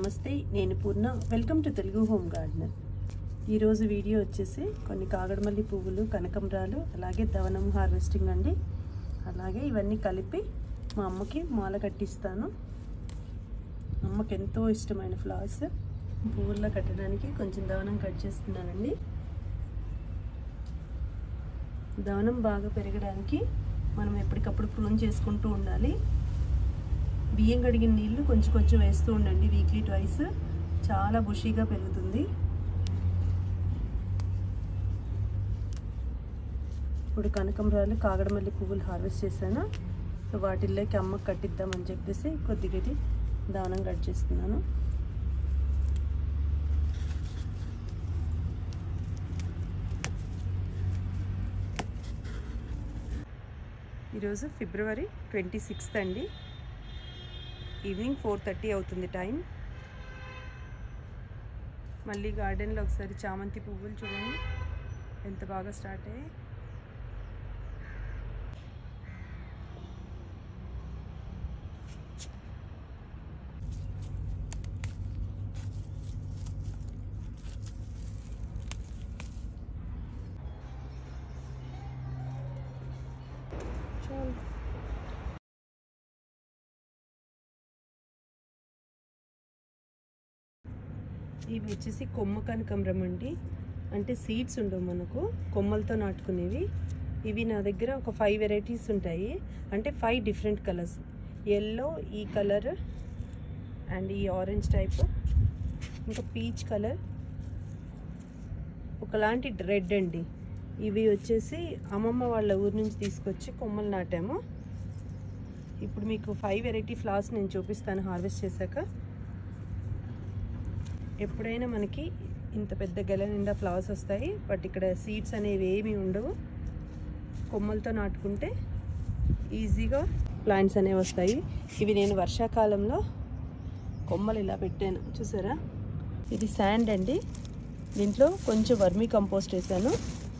నమస్తే నేను Purna welcome to Telugu home gardener ఈరోజు వీడియో వచ్చేసి కొన్ని కాగడమల్లి పువ్వులు కనకంబరాలు అలాగే దవనం హార్వెస్టింగ్ అండి అలాగే ఇవన్నీ కలిపి మా అమ్మకి మాల కట్టిస్తాను అమ్మకి ఎంతో ఇష్టమైన ఫ్లవర్స్ పువ్వుల్లో కట్టడానికి కొంచెం దవనం కట్ చేస్తున్నానండి దవనం బాగా పెరగడానికి మనం ఎప్పటికప్పుడు ప్రూన్ చేసుకుంటూ ఉండాలి బియ్యం కడిగిన నీళ్ళు కొంచెం కొంచెం వేస్తూ ఉండండి వీక్లీ ట్వైస్ చాలా బుషీగా పెరుగుతుంది ఇప్పుడు కనకంబరాలు కాగడమల్లి పువ్వులు హార్వెస్ట్ చేశాను సో వాటిల్లోకి అమ్మకి కట్టిద్దామని చెప్పేసి కొద్దిగా దానం కట్ చేస్తున్నాను ఈరోజు ఫిబ్రవరి ట్వంటీ సిక్స్త్ అండి ఈవినింగ్ ఫోర్ థర్టీ అవుతుంది టైం మళ్ళీ గార్డెన్లో ఒకసారి చామంతి పువ్వులు చూడండి ఎంత బాగా స్టార్ట్ అయ్యాయి చాలు ఇవి వచ్చేసి కొమ్మ కనకంబరం అండి అంటే సీడ్స్ ఉండవు మనకు కొమ్మలతో నాటుకునేవి ఇవి నా దగ్గర ఒక ఫైవ్ వెరైటీస్ ఉంటాయి అంటే ఫైవ్ డిఫరెంట్ కలర్స్ ఎల్లో ఈ కలర్ అండ్ ఈ ఆరెంజ్ టైప్ ఇంకా పీచ్ కలర్ ఒకలాంటి రెడ్ అండి ఇవి వచ్చేసి అమ్మమ్మ వాళ్ళ ఊరు నుంచి తీసుకొచ్చి కొమ్మలు నాటాము ఇప్పుడు మీకు ఫైవ్ వెరైటీ ఫ్లవర్స్ నేను చూపిస్తాను హార్వెస్ట్ చేశాక ఎప్పుడైనా మనకి ఇంత పెద్ద గెల నిండా ఫ్లవర్స్ వస్తాయి బట్ ఇక్కడ సీడ్స్ అనేవి ఏమీ ఉండవు కొమ్మలతో నాటుకుంటే ఈజీగా ప్లాంట్స్ అనేవి వస్తాయి ఇవి నేను వర్షాకాలంలో కొమ్మలు ఇలా పెట్టాను చూసారా ఇది శాండ్ అండి దీంట్లో కొంచెం వర్మీ కంపోస్ట్ వేసాను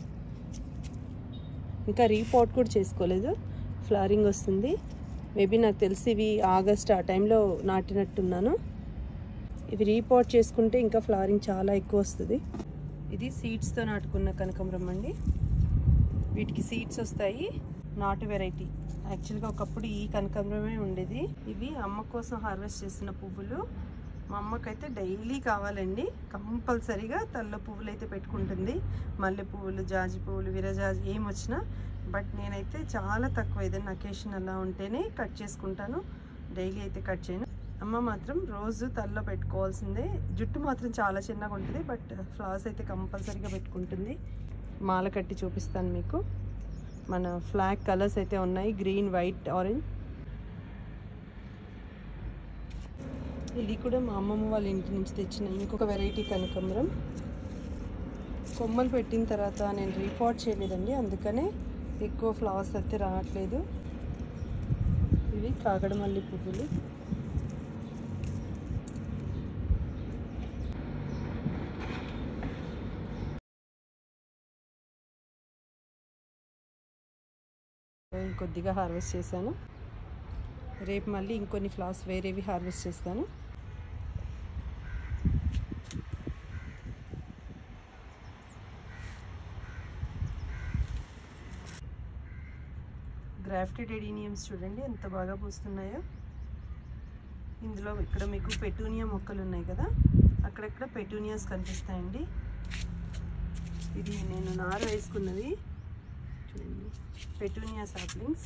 ఇంకా రీపోర్ట్ కూడా చేసుకోలేదు ఫ్లవరింగ్ వస్తుంది మేబీ నాకు తెలిసి ఇవి ఆగస్ట్ ఆ టైంలో నాటినట్టున్నాను ఇవి రీపోర్ట్ చేసుకుంటే ఇంకా ఫ్లవరింగ్ చాలా ఎక్కువ వస్తుంది ఇది సీడ్స్తో నాటుకున్న కనకంబరం అండి వీటికి సీడ్స్ వస్తాయి నాటు వెరైటీ యాక్చువల్గా ఒకప్పుడు ఈ కనకాంబరమే ఉండేది ఇవి అమ్మ కోసం హార్వెస్ట్ చేసిన పువ్వులు మా అమ్మకైతే డైలీ కావాలండి కంపల్సరీగా తల్ల పువ్వులు అయితే పెట్టుకుంటుంది మల్లె పువ్వులు జాజి పువ్వులు విరజాజి ఏం వచ్చినా బట్ నేనైతే చాలా తక్కువ ఏదైనా అకేషన్ అలా ఉంటేనే కట్ చేసుకుంటాను డైలీ అయితే కట్ చేయను అమ్మ మాత్రం రోజు తల్లో పెట్టుకోవాల్సిందే జుట్టు మాత్రం చాలా చిన్నగా ఉంటుంది బట్ ఫ్లవర్స్ అయితే కంపల్సరీగా పెట్టుకుంటుంది మాల కట్టి చూపిస్తాను మీకు మన ఫ్లాగ్ కలర్స్ అయితే ఉన్నాయి గ్రీన్ వైట్ ఆరెంజ్ ఇది కూడా మా అమ్మమ్మ వాళ్ళ ఇంటి నుంచి తెచ్చిన ఇంకొక వెరైటీ కనకంబరం కొమ్మలు పెట్టిన తర్వాత నేను రీపాట్ చేయలేదండి అందుకనే ఎక్కువ ఫ్లవర్స్ అయితే రావట్లేదు ఇవి కాగడమల్లి పువ్వులు కొద్దిగా హార్వెస్ట్ చేశాను రేపు మళ్ళీ ఇంకొన్ని ఫ్లవర్స్ వేరేవి హార్వెస్ట్ చేస్తాను గ్రాఫ్టెడ్ ఎడీనియమ్స్ చూడండి ఎంత బాగా పూస్తున్నాయో ఇందులో ఇక్కడ మీకు పెటూనియా మొక్కలు ఉన్నాయి కదా అక్కడక్కడ పెటూనియాస్ కనిపిస్తాయండి ఇది నేను నారు వేసుకున్నది చూడండి పెటూనియా సాప్లింగ్స్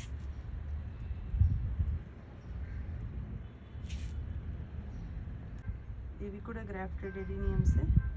ఇవి కూడా గ్రాఫ్టెడ్ ఎడీనియమ్స్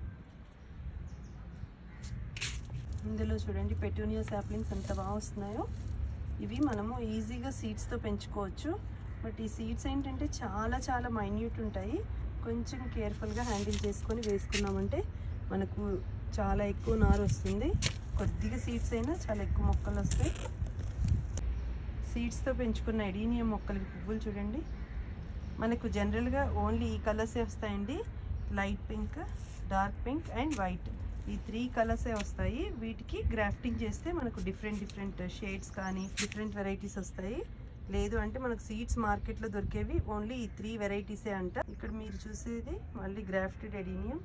ఇందులో చూడండి పెటూనియా సాప్లింగ్స్ ఎంత బాగా వస్తున్నాయో ఇవి మనము ఈజీగా సీడ్స్తో పెంచుకోవచ్చు బట్ ఈ సీడ్స్ ఏంటంటే చాలా చాలా మైన్యూట్ ఉంటాయి కొంచెం కేర్ఫుల్గా హ్యాండిల్ చేసుకొని వేసుకున్నామంటే మనకు చాలా ఎక్కువ నారు వస్తుంది కొద్దిగా సీడ్స్ అయినా చాలా ఎక్కువ మొక్కలు వస్తాయి సీడ్స్తో పెంచుకున్న ఎడీనియం మొక్కలకి పువ్వులు చూడండి మనకు జనరల్గా ఓన్లీ ఈ కలర్సే వస్తాయండి light pink dark pink and white ఈ త్రీ కలర్సే వస్తాయి వీటికి గ్రాఫ్టింగ్ చేస్తే మనకు డిఫరెంట్ డిఫరెంట్ షేడ్స్ కానీ డిఫరెంట్ వెరైటీస్ వస్తాయి లేదు అంటే మనకు సీడ్స్ మార్కెట్లో దొరికేవి ఓన్లీ ఈ త్రీ వెరైటీసే అంట ఇక్కడ మీరు చూసేది మళ్ళీ గ్రాఫ్టెడ్ ఎడీనియం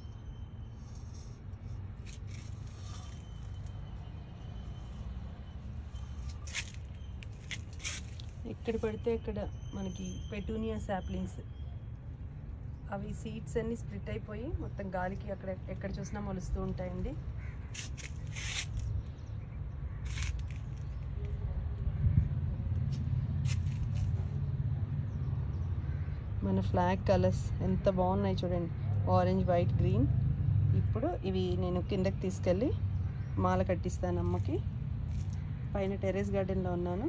ఎక్కడ పడితే ఇక్కడ మనకి పెటూనియా సాప్లింగ్స్ అవి సీడ్స్ అన్ని స్ప్లిట్ అయిపోయి మొత్తం గాలికి అక్కడ ఎక్కడ చూసినా మొలుస్తూ ఉంటాయండి మన ఫ్లాగ్ కలర్స్ ఎంత బాగున్నాయి చూడండి ఆరెంజ్ వైట్ గ్రీన్ ఇప్పుడు ఇవి నేను కిందకి తీసుకెళ్ళి మాల కట్టిస్తాను అమ్మకి పైన టెర్రస్ గార్డెన్లో ఉన్నాను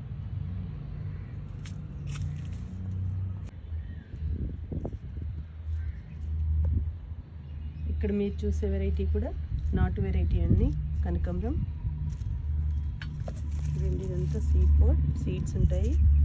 ఇక్కడ మీరు చూసే వెరైటీ కూడా నాటు వెరైటీ అండి కనకాంబరం ఇదండి ఇదంతా సీడ్ పోట్ సీడ్స్ ఉంటాయి